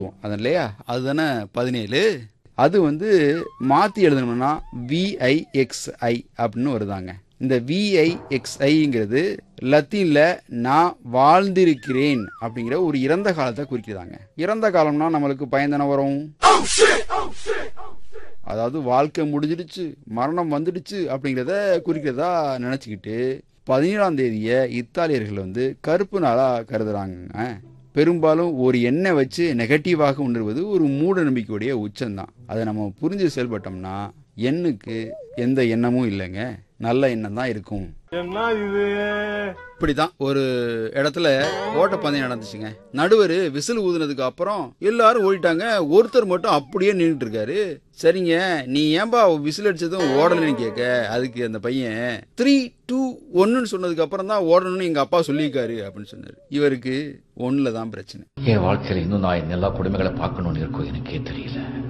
அது இல்லையா அதுதானே பதினேழு அது வந்து மாற்றி எழுதணும்னா விஐஎக்ஸ்ஐ அப்படின்னு வருதாங்க இந்த விஐஎக்ஸ்ஐங்கிறது லத்தீனில் நான் வாழ்ந்திருக்கிறேன் அப்படிங்கிற ஒரு இறந்த காலத்தை குறிக்கிறதாங்க இறந்த காலம்னா நம்மளுக்கு பயந்தானே வரும் அதாவது வாழ்க்கை முடிஞ்சிடுச்சு மரணம் வந்துடுச்சு அப்படிங்கிறத குறிக்கிறதா நினச்சிக்கிட்டு பதினேழாம் தேதியை இத்தாலியர்கள் வந்து கருப்பு நாளாக கருதுறாங்க பெரும்பாலும் ஒரு எண்ணெய் வச்சு நெகட்டிவாக உணர்வது ஒரு மூட நம்பிக்கையுடைய உச்சம்தான் அதை நம்ம புரிஞ்சு செயல்பட்டோம்னா எண்ணுக்கு எந்த எண்ணமும் இல்லைங்க நல்ல எண்ணம் தான் இருக்கும் என்ன இது இப்படிதான் ஒரு இடத்துல ஓட்டப்பந்தயம் நடந்துச்சுங்க நடுவர் விசில் ஊதுனதுக்கு அப்புறம் எல்லாரும் ஓடிட்டாங்க ஒருத்தர் மட்டும் அப்படியே நின்றுட்டு இருக்காரு சரிங்க நீ ஏன்பா விசில் அடிச்சதும் ஓடலன்னு கேட்க அதுக்கு அந்த பையன் த்ரீ டூ ஒன்னுன்னு சொன்னதுக்கு அப்புறம் தான் ஓடணும்னு எங்க அப்பா சொல்லியிருக்காரு அப்படின்னு சொன்னாரு இவருக்கு ஒண்ணுல தான் பிரச்சனை என் வாழ்க்கையில இன்னும் நான் இந்த எல்லா கொடுமைகளை பார்க்கணும்னு இருக்கோ எனக்கே தெரியல